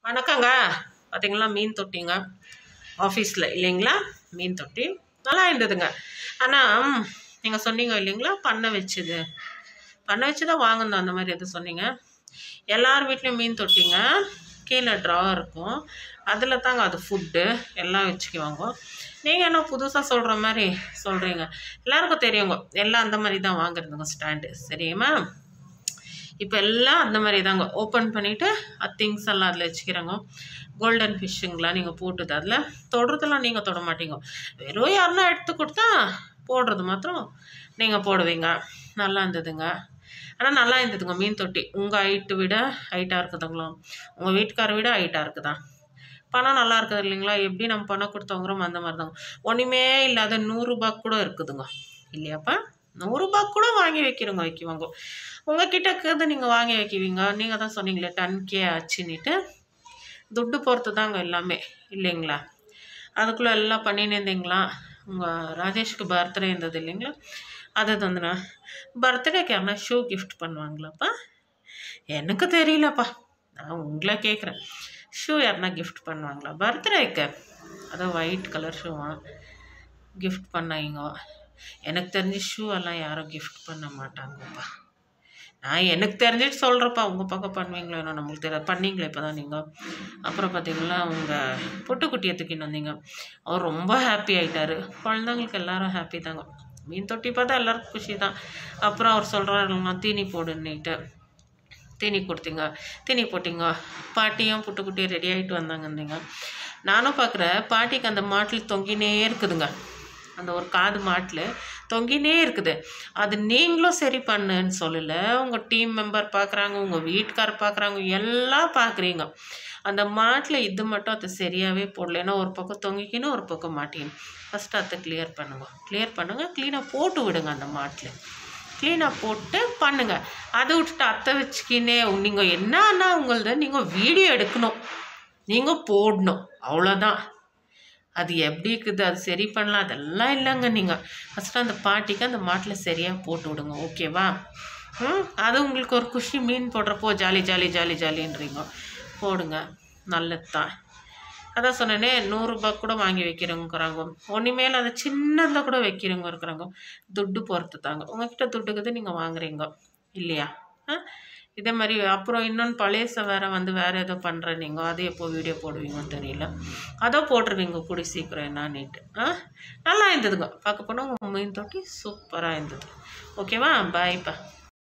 வணக்கங்க பார்த்தீங்களா மீன் தொட்டிங்க ஆஃபீஸில் இல்லைங்களா மீன் தொட்டி நல்லா இருந்ததுங்க ஆனால் நீங்கள் சொன்னீங்க இல்லைங்களா பண்ணை வச்சது பண்ணை வச்சு தான் வாங்கணும் அந்த மாதிரி எதுவும் சொன்னீங்க எல்லார் வீட்லேயும் மீன் தொட்டிங்க கீழே ட்ரா இருக்கும் அதில் தாங்க அது ஃபுட்டு எல்லாம் வச்சுக்குவாங்க நீங்கள் என்ன புதுசாக சொல்கிற மாதிரி சொல்கிறீங்க எல்லாருக்கும் தெரியுங்க எல்லாம் அந்த மாதிரி தான் வாங்குறதுங்க ஸ்டாண்டு சரியுமா இப்போ எல்லாம் அந்த மாதிரி தாங்க ஓப்பன் பண்ணிவிட்டு திங்ஸ் எல்லாம் அதில் வச்சுக்கிறாங்க கோல்டன் ஃபிஷ்ஷுங்களாம் நீங்கள் போட்டுது அதில் தொடுறதெல்லாம் நீங்கள் தொட மாட்டீங்க வெறும் யாருன்னா எடுத்து கொடுத்தா போடுறது மாத்திரம் நீங்கள் போடுவீங்க நல்லா இருந்ததுங்க ஆனால் நல்லா இருந்ததுங்க மீன் தொட்டி உங்கள் ஹைட்டு விட ஹைட்டாக இருக்குதுங்களா உங்கள் வீட்டுக்காரை விட ஹைட்டாக இருக்குதா பணம் நல்லா இருக்குது இல்லைங்களா எப்படி நம்ம பணம் கொடுத்தவங்கிறோம் அந்த மாதிரி தாங்க ஒன்றுமே இல்லாத நூறுரூபா கூட இருக்குதுங்க இல்லையாப்பா நூறுரூபா கூட வாங்கி வைக்கிறோங்க வைக்குவாங்க உங்ககிட்ட இருக்கிறது நீங்கள் வாங்கி வைக்குவீங்க நீங்கள் தான் சொன்னீங்களே டன்கே ஆச்சுன்னுட்டு துட்டு பொறுத்து தாங்க எல்லாமே இல்லைங்களா அதுக்குள்ளே எல்லாம் பண்ணின்னு இருந்தீங்களா உங்கள் ராஜேஷ்க்கு பர்த்டே இருந்தது இல்லைங்களா அது வந்துண்ணா பர்த்டேக்கு யாருன்னா ஷூ கிஃப்ட் பண்ணுவாங்களாப்பா எனக்கு தெரியலப்பா நான் உங்களை கேட்குறேன் ஷூ யாருன்னா கிஃப்ட் பண்ணுவாங்களா பர்த்டேக்கு அதான் ஒயிட் கலர் ஷூவா கிஃப்ட் பண்ணாங்க எனக்கு தெரிஞ்சு ஷூ எல்லாம் யாரும் கிஃப்ட் பண்ண மாட்டாங்கப்பா நான் எனக்கு தெரிஞ்சிட்டு சொல்கிறப்பா உங்கள் பக்கம் பண்ணுவீங்களோ என்ன நம்மளுக்கு தெரியாது பண்ணீங்களே இப்போ தான் நீங்கள் அப்புறம் பார்த்தீங்கன்னா உங்கள் பொட்டுக்குட்டியை தூக்கின்னு வந்தீங்க அவர் ரொம்ப ஹாப்பி ஆகிட்டாரு குழந்தைங்களுக்கு எல்லாரும் ஹாப்பி தாங்க மீன் தொட்டி பார்த்தா எல்லாருக்கும் குஷி தான் அப்புறம் அவர் சொல்கிறாருங்க தீனி போடுன்னுட்டு தீனி கொடுத்தீங்க தீனி போட்டிங்க பாட்டியும் புட்டுக்குட்டியும் ரெடி ஆகிட்டு வந்தாங்கன்னீங்க நானும் பார்க்குறேன் பாட்டிக்கு அந்த மாட்டில் தொங்கினே இருக்குதுங்க அந்த ஒரு காது மாட்டில் தொங்கினே இருக்குது அது நீங்களும் சரி பண்ணுன்னு சொல்லலை உங்கள் டீம் மெம்பர் பார்க்குறாங்க உங்கள் வீட்டுக்கார் பார்க்குறாங்க எல்லாம் பார்க்குறீங்க அந்த மாட்டில் இது மட்டும் அது சரியாகவே போடல ஏன்னா ஒரு பக்கம் தொங்கிக்கணும் ஒரு பக்கம் மாட்டிக்கணும் ஃபஸ்ட்டு அதை கிளியர் பண்ணுங்க கிளியர் பண்ணுங்கள் க்ளீனாக போட்டு விடுங்க அந்த மாட்டில் க்ளீனாக போட்டு பண்ணுங்கள் அதை விட்டுட்டு அத்தை வச்சுக்கினே நீங்கள் என்னன்னா உங்களது நீங்கள் வீடியோ எடுக்கணும் நீங்கள் போடணும் அவ்வளோதான் அது எப்படி இருக்குது அது சரி பண்ணலாம் அதெல்லாம் இல்லைங்க நீங்கள் ஃபஸ்ட்டு அந்த பாட்டிக்கு அந்த மாட்டில் சரியாக போட்டு விடுங்க ஓகேவா ம் அது உங்களுக்கு ஒரு குஷி மீன் போடுறப்போ ஜாலி ஜாலி ஜாலி ஜாலின்றீங்க போடுங்க நல்லது தான் அதான் சொன்னேனே நூறுரூபா கூட வாங்கி வைக்கிறவங்கிறாங்க ஒன்றுமேல அதை சின்னதாக கூட வைக்கிறவங்க இருக்கிறாங்க துட்டு பொறுத்து தாங்க உங்ககிட்ட துட்டுக்குது நீங்கள் வாங்குறீங்க இல்லையா ஆ இதே மாதிரி அப்புறம் இன்னொன்று பழையச வேறு வந்து வேறு ஏதோ பண்ணுற நீங்கள் அதை எப்போ வீடியோ போடுவீங்கன்னு தெரியல அதோ போட்டுருவீங்க கூடி சீக்கிரம் என்னான்னுட்டு ஆ நல்லா இருந்ததுங்க பார்க்க போனால் உங்கள் மீன் தொட்டி சூப்பராக இருந்தது ஓகேவா பாய்ப்பா